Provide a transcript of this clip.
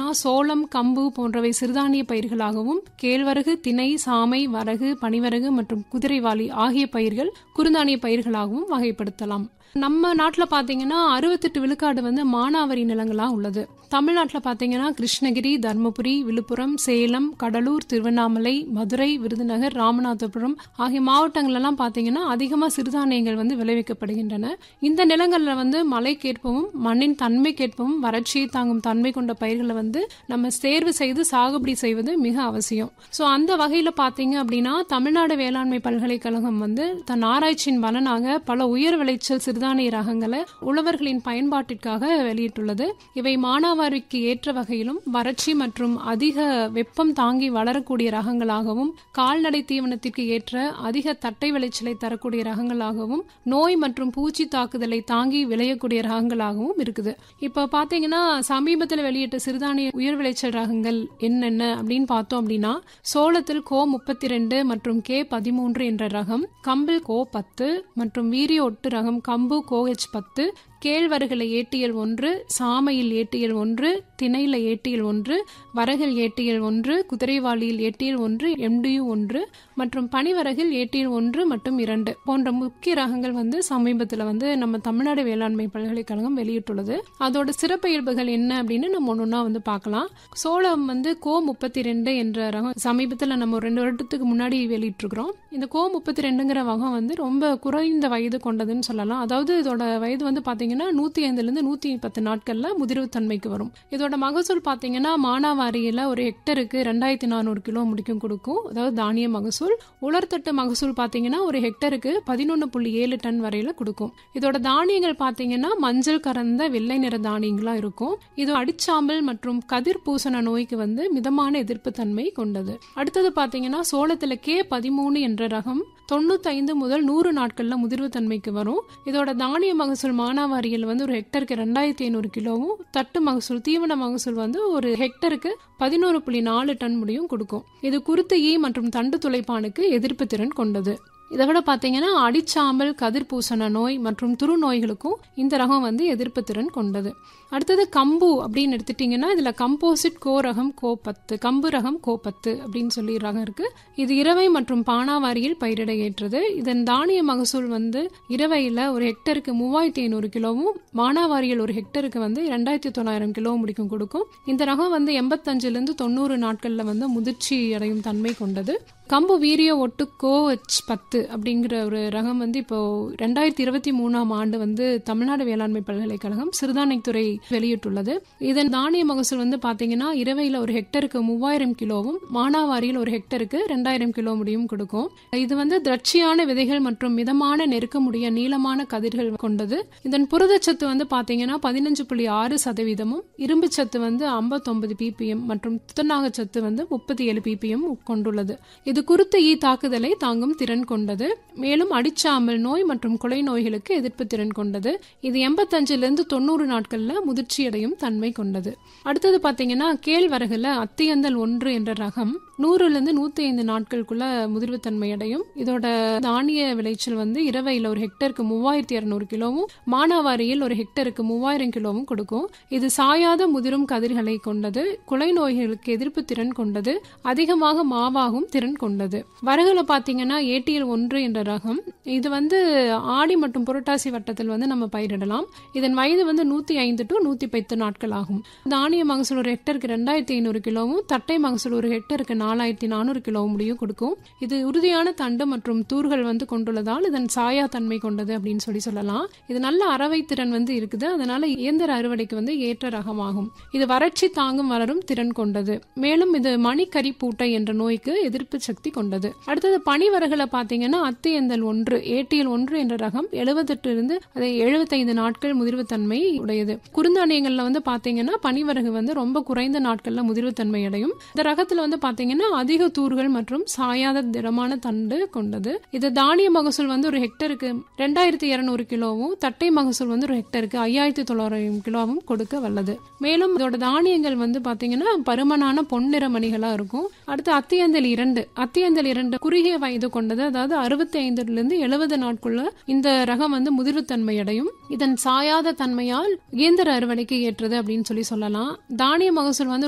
சோளம் கம்பு போன்றவை சிறுதானிய பயிர்களாகவும் கேழ்வரகு திணை சாமை வரகு பனிவரகு மற்றும் குதிரைவாளி ஆகிய பயிர்கள் குறுந்தானிய பயிர்களாகவும் வகைப்படுத்தலாம் நம்ம நாட்டில் பார்த்தீங்கன்னா அறுபத்தெட்டு விழுக்காடு வந்து மானாவாரி நிலங்களாக உள்ளது தமிழ்நாட்டில் பார்த்தீங்கன்னா கிருஷ்ணகிரி தர்மபுரி விழுப்புரம் சேலம் கடலூர் திருவண்ணாமலை மதுரை விருதுநகர் ராமநாதபுரம் ஆகிய மாவட்டங்கள்லாம் பார்த்தீங்கன்னா அதிகமாக சிறுதானியங்கள் வந்து விளைவிக்கப்படுகின்றன இந்த நிலங்களில் வந்து மழைக்கேற்பவும் மண்ணின் தன்மைக்கேற்பவும் வறட்சியை தாங்கும் தன்மை கொண்ட பயிர்களை வந்து நம்ம தேர்வு செய்து சாகுபடி செய்வது மிக அவசியம் ஸோ அந்த வகையில் பார்த்தீங்க அப்படின்னா தமிழ்நாடு வேளாண்மை பல்கலைக்கழகம் வந்து தன் ஆராய்ச்சியின் பலனாக பல உயர் விளைச்சல் சிறுதானிய ரகங்களை உழவர்களின் பயன்பாட்டிற்காக வெளியிட்டுள்ளது இவை மானாவாரிக்கு ஏற்ற வகையிலும் வறட்சி மற்றும் அதிக வெப்பம் தாங்கி வளரக்கூடிய ரகங்களாகவும் கால்நடை தீவனத்திற்கு ஏற்ற அதிக தட்டை விளைச்சலை தரக்கூடிய ரகங்களாகவும் நோய் மற்றும் பூச்சி தாக்குதலை தாங்கி விளையக்கூடிய ரகங்களாகவும் இருக்குது இப்போ பார்த்தீங்கன்னா சமீபத்தில் வெளியிட்ட சிறுதானிய உயர் விளைச்சல் ரகங்கள் என்னென்ன அப்படின்னு பார்த்தோம் அப்படின்னா சோளத்தில் கோ முப்பத்தி ரெண்டு மற்றும் கே பதிமூன்று என்ற ரகம் கம்பில் கோ பத்து மற்றும் வீரிய ஒட்டு ரகம் கம்பு கோஹெச் பத்து கேழ்வரகுல ஏட்டியல் ஒன்று சாமையில் ஏட்டியல் ஒன்று திணையில ஏட்டியல் ஒன்று வரகில் ஏட்டியல் ஒன்று குதிரைவாளியில் ஏட்டியல் ஒன்று எம்டியு ஒன்று மற்றும் பனிவரகில் ஏட்டியல் ஒன்று மற்றும் இரண்டு போன்ற முக்கிய ரகங்கள் வந்து சமீபத்தில் வந்து நம்ம தமிழ்நாடு வேளாண்மை பல்கலைக்கழகம் வெளியிட்டுள்ளது அதோட சிறப்பியல்புகள் என்ன அப்படின்னு நம்ம ஒன்று வந்து பார்க்கலாம் சோளம் வந்து கோ முப்பத்தி ரெண்டு என்ற ரகம் சமீபத்தில் நம்ம ஒரு ரெண்டு வருடத்துக்கு முன்னாடி வெளியிட்டிருக்கிறோம் இந்த கோ முப்பத்தி ரெண்டுங்கிற ரகம் வந்து ரொம்ப குறைந்த வயது கொண்டதுன்னு சொல்லலாம் அதாவது இதோட வயது வந்து பார்த்தீங்கன்னா நூற்றி ஐந்துலேருந்து நூற்றி பத்து நாட்களில் முதிர்வு தன்மைக்கு வரும் இதோட மகசூல் பார்த்தீங்கன்னா மானாவாரியில் ஒரு ஹெக்டருக்கு ரெண்டாயிரத்தி நானூறு கிலோ முடிக்கும் கொடுக்கும் அதாவது தானிய மகசூல் உலர்த்தட்டு மகசூல் பார்த்தீங்கன்னா ஒரு ஹெக்டருக்கு பதினொன்று புள்ளி ஏழு டன் வரையில கொடுக்கும் இதோட தானியங்கள் பார்த்தீங்கன்னா மஞ்சள் கறந்த வெள்ளை நிற தானியங்களா இருக்கும் இது அடிச்சாம்பல் மற்றும் கதிர் பூசண நோய்க்கு வந்து மிதமான எதிர்ப்பு தன்மை கொண்டது அடுத்தது பார்த்தீங்கன்னா சோளத்தில் கே பதிமூணு என்ற ரகம் தொண்ணூத்தைந்து முதல் நூறு நாட்கள்ல முதிர்வு தன்மைக்கு வரும் இதோட தானிய மகசூல் மானாவாரியில் வந்து ஒரு ஹெக்டருக்கு ரெண்டாயிரத்தி ஐநூறு கிலோவும் தட்டு மகசூல் தீவன மகசூல் வந்து ஒரு ஹெக்டருக்கு பதினோரு புள்ளி நாலு டன் முடியும் கொடுக்கும் இது குருத்து ஈ மற்றும் தண்டு துளைப்பானுக்கு எதிர்ப்பு திறன் கொண்டது இதை விட பார்த்தீங்கன்னா அடிச்சாம்பல் கதிர்பூசண நோய் மற்றும் துரு நோய்களுக்கும் இந்த ரகம் வந்து எதிர்ப்பு திறன் கொண்டது அடுத்தது கம்பு அப்படின்னு எடுத்துட்டிங்கன்னா இதில் கம்போசிட் கோ ரகம் கோ பத்து கம்பு ரகம் கோ பத்து அப்படின்னு சொல்லி ரகம் இருக்கு இது இரவை மற்றும் பானாவாரியில் பயிரிட ஏற்றது இதன் தானிய மகசூல் வந்து இரவையில் ஒரு ஹெக்டருக்கு மூவாயிரத்தி ஐநூறு கிலோவும் மானாவாரியில் ஒரு ஹெக்டருக்கு வந்து ரெண்டாயிரத்தி தொள்ளாயிரம் கிலோ முடிக்கும் கொடுக்கும் இந்த ரகம் வந்து எண்பத்தஞ்சிலிருந்து தொண்ணூறு நாட்களில் வந்து முதிர்ச்சி அடையும் தன்மை கொண்டது கம்பு வீரிய ஒட்டு கோஹெச் பத்து அப்படிங்கிற ஒரு ரகம் வந்து இப்போ ரெண்டாயிரத்தி இருபத்தி மூணாம் ஆண்டு வந்து தமிழ்நாடு வேளாண்மை பல்கலைக்கழகம் சிறுதானியத்துறை வெளியிட்டுள்ளது இதன் தானிய மகசூல் வந்து பாத்தீங்கன்னா இரவையில் ஒரு ஹெக்டருக்கு மூவாயிரம் கிலோவும் மானாவாரியில் ஒரு ஹெக்டருக்கு ரெண்டாயிரம் கிலோ முடியும் கொடுக்கும் இது வந்து திரட்சியான விதைகள் மற்றும் மிதமான நெருக்கமுடைய நீளமான கதிர்கள் கொண்டது இதன் புரதச்சத்து வந்து பாத்தீங்கன்னா பதினஞ்சு புள்ளி ஆறு சதவீதமும் இரும்பு சத்து வந்து ஐம்பத்தொன்பது பிபிஎம் மற்றும் துத்தநாக சத்து வந்து முப்பத்தி ஏழு பிபிஎம் கொண்டுள்ளது இது குருத்த ஈ தாக்குதலை தாங்கும் திறன் கொண்டது மேலும் அடிச்சாமல் நோய் மற்றும் கொலை நோய்களுக்கு எதிர்ப்பு திறன் கொண்டது இது எண்பத்தஞ்சிலிருந்து தொண்ணூறு நாட்கள்ல முதிர்ச்சியடையும் தன்மை கொண்டது அடுத்தது பாத்தீங்கன்னா கேழ்வரகுல அத்தியந்தல் ஒன்று என்ற ரகம் நூறுல இருந்து நூத்தி ஐந்து நாட்களுக்குள்ள முதிர்வு தன்மை அடையும் இதோட தானிய விளைச்சல் வந்து இரவையில் ஒரு ஹெக்டருக்கு மூவாயிரத்தி இருநூறு கிலோவும் மானாவாரியில் ஒரு ஹெக்டருக்கு மூவாயிரம் கிலோவும் கொடுக்கும் இது சாயாத முதிரும் கதிர்களை கொண்டது குலை நோய்களுக்கு எதிர்ப்பு திறன் கொண்டது அதிகமாக மாவாகும் திறன் கொண்டது வரகுல பாத்தீங்கன்னா ஏடிஎல் ஒன்று என்ற ரகம் இது வந்து ஆடி மற்றும் புரட்டாசி வட்டத்தில் வந்து நம்ம பயிரிடலாம் இதன் வயது வந்து நூத்தி ஐந்து டு நூத்தி பத்து நாட்கள் ஆகும் தானிய மகசூல் ஒரு ஹெக்டருக்கு ரெண்டாயிரத்தி ஐநூறு கிலோவும் தட்டை மகசூல் ஒரு ஹெக்டருக்கு நாலாயிரத்தி நானூறு கிலோ முடியும் கொடுக்கும் இது உறுதியான தண்டு மற்றும் தூர்கள் வந்து கொண்டுள்ளதால் இதன் சாயா தன்மை கொண்டது அப்படின்னு சொல்லி சொல்லலாம் இது நல்ல அறவை திறன் வந்து இருக்குது அதனால இயந்திர அறுவடைக்கு வந்து ஏற்ற ரகமாகும் இது வறட்சி தாங்கும் வளரும் திறன் கொண்டது மேலும் இது மணிக்கரி பூட்டை என்ற நோய்க்கு எதிர்ப்பு சக்தி கொண்டது அடுத்தது பனிவரகுல பாத்தீங்கன்னா அத்தியந்தல் ஒன்று ஏடிஎல் ஒன்று என்ற ரகம் எழுபத்தெட்டு இருந்து அதை எழுபத்தைந்து நாட்கள் முதிர்வு தன்மை உடையது குறுந்தானியங்கள்ல வந்து பாத்தீங்கன்னா பனிவரகு வந்து ரொம்ப குறைந்த நாட்கள்ல முதிர்வு தன்மை அடையும் இந்த ரகத்துல வந்து பாத்தீங்கன்னா அதிக தூர்கள் மற்றும் சாயாத திடமான தண்டு கொண்டது இது தானிய மகசூல் வந்து ஒரு ஹெக்டருக்கு ரெண்டாயிரத்தி இருநூறு கிலோவும் தட்டை மகசூல் வந்து ஒரு ஹெக்டருக்கு ஐயாயிரத்தி தொள்ளாயிரம் கிலோவும் கொடுக்க வல்லது மேலும் இதோட தானியங்கள் வந்து பாத்தீங்கன்னா பருமனான பொன்னிற மணிகளா இருக்கும் அடுத்து அத்தியந்தல் இரண்டு அத்தியந்தல் இரண்டு குறுகிய வயது கொண்டது அதாவது அறுபத்தி ஐந்துல இருந்து எழுபது நாட்குள்ள இந்த ரகம் வந்து முதிர்வு தன்மை அடையும் இதன் சாயாத தன்மையால் இயந்திர அறுவடைக்கு ஏற்றது அப்படின்னு சொல்லி சொல்லலாம் தானிய மகசூல் வந்து